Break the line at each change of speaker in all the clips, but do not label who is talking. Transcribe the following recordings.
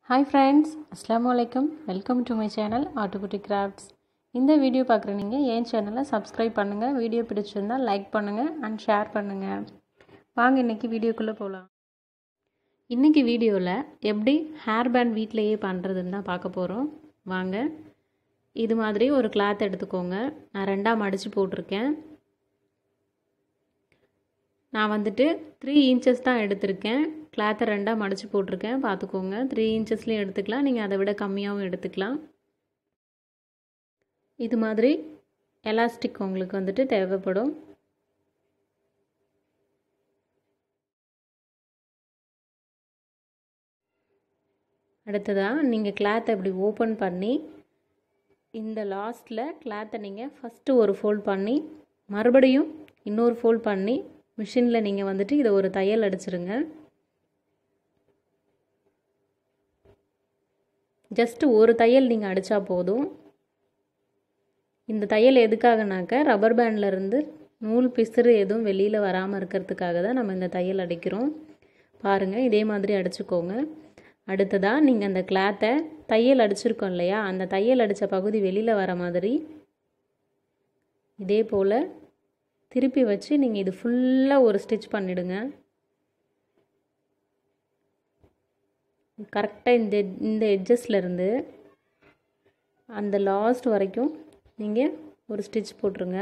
hi friends அஸ்ஸலாமு அலைக்கும் welcome to my channel Aattukutti crafts இந்த வீடியோ பார்க்குற நீங்கள் என் சேனலை சப்ஸ்கிரைப் பண்ணுங்கள் வீடியோ பிடிச்சிருந்தால் லைக் பண்ணுங்கள் அண்ட் ஷேர் பண்ணுங்கள் வாங்க இன்றைக்கி வீடியோக்குள்ளே போகலாம் இன்றைக்கி வீடியோவில் எப்படி ஹேர் பேண்ட் வீட்டிலையே பண்ணுறதுன்னு தான் பார்க்க போகிறோம் வாங்க இது மாதிரி ஒரு கிளாத் எடுத்துக்கோங்க நான் ரெண்டாக மடித்து போட்டிருக்கேன் நான் வந்துட்டு த்ரீ இன்ச்சஸ் தான் எடுத்திருக்கேன் கிளாத்தை ரெண்டாக மடித்து போட்டிருக்கேன் பார்த்துக்கோங்க த்ரீ இன்ச்சஸ்லேயும் எடுத்துக்கலாம் நீங்கள் அதை விட கம்மியாகவும் எடுத்துக்கலாம் இது மாதிரி எலாஸ்டிக் உங்களுக்கு வந்துட்டு தேவைப்படும் அடுத்ததாக நீங்கள் கிளாத்தை இப்படி ஓப்பன் பண்ணி இந்த லாஸ்ட்டில் கிளாத்தை நீங்கள் ஃபஸ்ட்டு ஒரு ஃபோல்ட் பண்ணி மறுபடியும் இன்னொரு ஃபோல்ட் பண்ணி மிஷினில் நீங்கள் வந்துட்டு இதை ஒரு தையல் அடிச்சிருங்க ஜஸ்ட்டு ஒரு தையல் நீங்கள் அடித்தா போதும் இந்த தையல் எதுக்காகனாக்க ரப்பர் பேண்ட்லேருந்து நூல் பிசுறு எதுவும் வெளியில் வராமல் இருக்கிறதுக்காக தான் நம்ம இந்த தையல் அடிக்கிறோம் பாருங்கள் இதே மாதிரி அடிச்சுக்கோங்க அடுத்ததாக நீங்கள் அந்த கிளாத்தை தையல் அடிச்சிருக்கோம் இல்லையா அந்த தையல் அடித்த பகுதி வெளியில் வர மாதிரி இதே போல் திருப்பி வச்சு நீங்கள் இது ஃபுல்லாக ஒரு ஸ்டிச் பண்ணிவிடுங்க கரெக்டாக இந்த இந்த எட்ஜஸ்லேருந்து அந்த லாஸ்ட் வரைக்கும் நீங்கள் ஒரு ஸ்டிச் போட்டுருங்க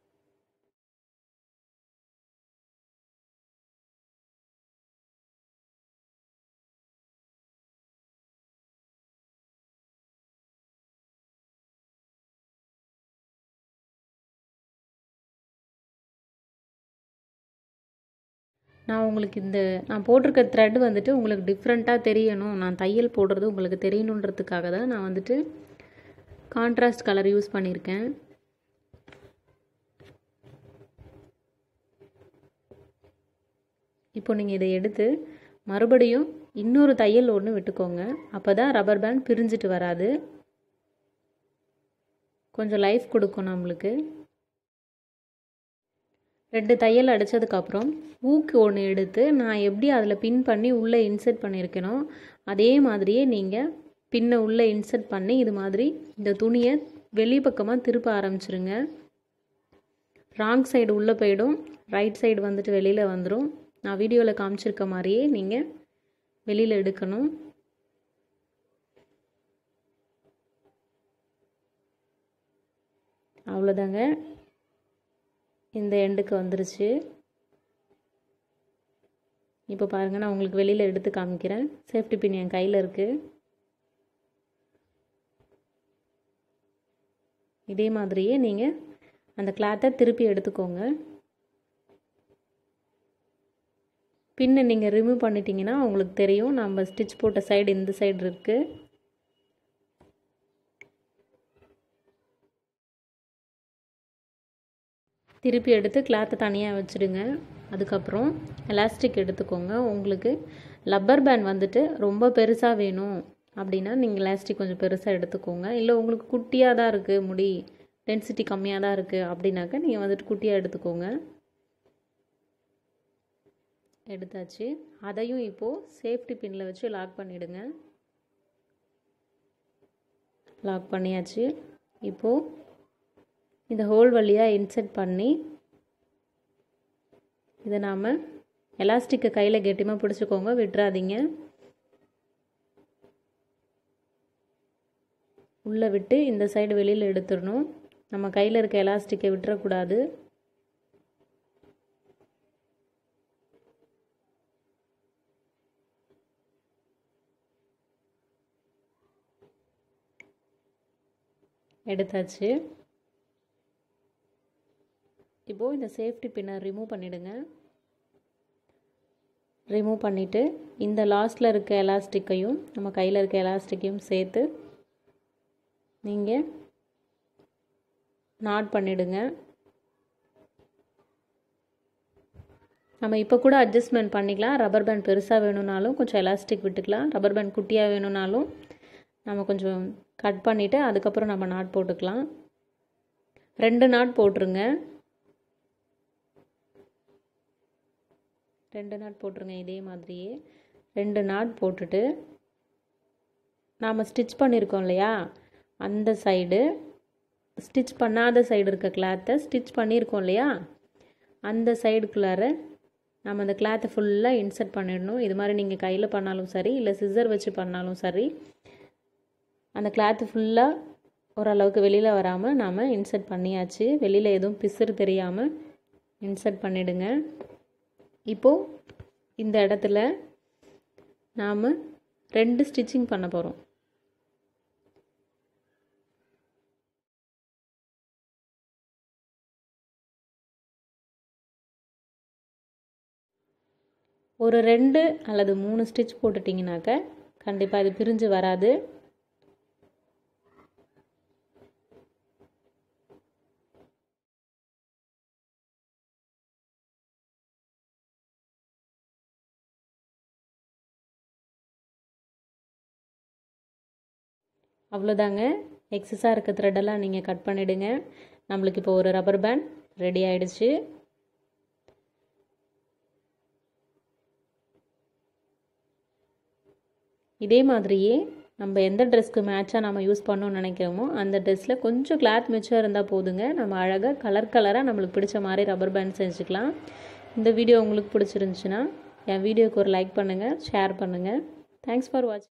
நான் உங்களுக்கு இந்த நான் போட்டிருக்க த்ரெட் வந்துட்டு உங்களுக்கு டிஃப்ரெண்ட்டாக தெரியணும் நான் தையல் போடுறது உங்களுக்கு தெரியணுன்றதுக்காக தான் நான் வந்துட்டு கான்ட்ராஸ்ட் கலர் யூஸ் பண்ணியிருக்கேன் இப்போ நீங்கள் இதை எடுத்து மறுபடியும் இன்னொரு தையல் ஒன்று விட்டுக்கோங்க அப்போ தான் ரப்பர் பேண்ட் பிரிஞ்சிட்டு வராது கொஞ்சம் லைஃப் கொடுக்கும் நம்மளுக்கு ரெண்டு தையல் அடித்ததுக்கப்புறம் ஊக்கு ஒன்று எடுத்து நான் எப்படி அதில் பின் பண்ணி உள்ளே இன்சர்ட் பண்ணியிருக்கேனோ அதே மாதிரியே நீங்கள் பின்னை உள்ளே இன்சர்ட் பண்ணி இது மாதிரி இந்த துணியை வெளிப்பக்கமாக திருப்ப ஆரம்பிச்சிருங்க ராங் சைடு உள்ளே போயிடும் ரைட் சைடு வந்துட்டு வெளியில் வந்துடும் நான் வீடியோவில் காமிச்சிருக்க மாதிரியே நீங்கள் வெளியில் எடுக்கணும் அவ்வளோதாங்க இந்த எண்டுக்கு வந்துருச்சு இப்போ பாருங்கள் நான் உங்களுக்கு வெளியில் எடுத்து காமிக்கிறேன் சேஃப்டி பின் என் கையில் இருக்குது இதே மாதிரியே நீங்கள் அந்த கிளாத்தை திருப்பி எடுத்துக்கோங்க பின்னை நீங்கள் ரிமூவ் பண்ணிட்டீங்கன்னா உங்களுக்கு தெரியும் நம்ம ஸ்டிச் போட்ட சைடு இந்த சைடு இருக்குது திருப்பி எடுத்து கிளாத்தை தனியாக வச்சுடுங்க அதுக்கப்புறம் எலாஸ்டிக் எடுத்துக்கோங்க உங்களுக்கு லப்பர் பேண்ட் வந்துட்டு ரொம்ப பெருசாக வேணும் அப்படின்னா நீங்கள் எலாஸ்டிக் கொஞ்சம் பெருசாக எடுத்துக்கோங்க இல்லை உங்களுக்கு குட்டியாக தான் இருக்குது முடி டென்சிட்டி கம்மியாக தான் இருக்குது அப்படின்னாக்கா நீங்கள் வந்துட்டு குட்டியாக எடுத்துக்கோங்க எடுத்தாச்சு அதையும் இப்போது சேஃப்டி பின்னில் வச்சு லாக் பண்ணிவிடுங்க லாக் பண்ணியாச்சு இப்போது இந்த ஹோல் வழியாக இன்செர்ட் பண்ணி இதை நாம் எலாஸ்டிக்கை கையில் கெட்டியமாக பிடிச்சிக்கோங்க விட்டுறாதீங்க உள்ளே விட்டு இந்த சைடு வெளியில் எடுத்துடணும் நம்ம கையில் இருக்க எலாஸ்டிக்கை விட்டுறக்கூடாது எடுத்தாச்சு இப்போது இந்த சேஃப்டி பின்னை ரிமூவ் பண்ணிவிடுங்க ரிமூவ் பண்ணிவிட்டு இந்த லாஸ்ட்டில் இருக்க எலாஸ்டிக்கையும் நம்ம கையில் இருக்க எலாஸ்டிக்கையும் சேர்த்து நீங்கள் நாட் பண்ணிவிடுங்க நம்ம இப்போ கூட அட்ஜஸ்ட்மெண்ட் பண்ணிக்கலாம் ரப்பர் பேண்ட் பெருசாக வேணும்னாலும் கொஞ்சம் எலாஸ்டிக் விட்டுக்கலாம் ரப்பர் பேண்ட் குட்டியாக வேணும்னாலும் நம்ம கொஞ்சம் கட் பண்ணிவிட்டு அதுக்கப்புறம் நம்ம நாட் போட்டுக்கலாம் ரெண்டு நாட் போட்டுருங்க ரெண்டு நாட் போட்டுருங்க இதே மாதிரியே ரெண்டு நாட் போட்டுட்டு நாம் ஸ்டிச் பண்ணியிருக்கோம் இல்லையா அந்த சைடு ஸ்டிச் பண்ணாத சைடு இருக்க கிளாத்தை ஸ்டிச் பண்ணியிருக்கோம் இல்லையா அந்த சைடுக்குள்ளார நம்ம அந்த கிளாத்தை ஃபுல்லாக இன்சர்ட் பண்ணிடணும் இது மாதிரி நீங்கள் கையில் பண்ணாலும் சரி இல்லை சிசர் வச்சு பண்ணாலும் சரி அந்த கிளாத்து ஃபுல்லாக ஓரளவுக்கு வெளியில் வராமல் நாம் இன்சர்ட் பண்ணியாச்சு வெளியில் எதுவும் பிசுறு தெரியாமல் இன்சர்ட் பண்ணிவிடுங்க இப்போது இந்த இடத்துல நாம் ரெண்டு ஸ்டிச்சிங் பண்ண போகிறோம் ஒரு ரெண்டு அல்லது மூணு ஸ்டிச் போட்டுட்டிங்கனாக்க கண்டிப்பாக இது பிரிஞ்சு வராது அவ்வளோதாங்க எக்ஸஸாக இருக்க த்ரெட்டெல்லாம் நீங்கள் கட் பண்ணிவிடுங்க நம்மளுக்கு இப்போ ஒரு ரப்பர் பேண்ட் ரெடி ஆகிடுச்சு இதே மாதிரியே நம்ம எந்த ட்ரெஸ்க்கு மேட்சாக நம்ம யூஸ் பண்ணணும்னு நினைக்கிறோமோ அந்த ட்ரெஸ்ஸில் கொஞ்சம் கிளாத் மிச்சம் இருந்தால் போதுங்க நம்ம அழகாக கலர் கலராக நம்மளுக்கு பிடிச்ச மாதிரி ரப்பர் பேண்ட் செஞ்சுக்கலாம் இந்த வீடியோ உங்களுக்கு பிடிச்சிருந்துச்சுன்னா என் வீடியோக்கு ஒரு லைக் பண்ணுங்கள் ஷேர் பண்ணுங்கள் தேங்க்ஸ் ஃபார் வாட்சிங்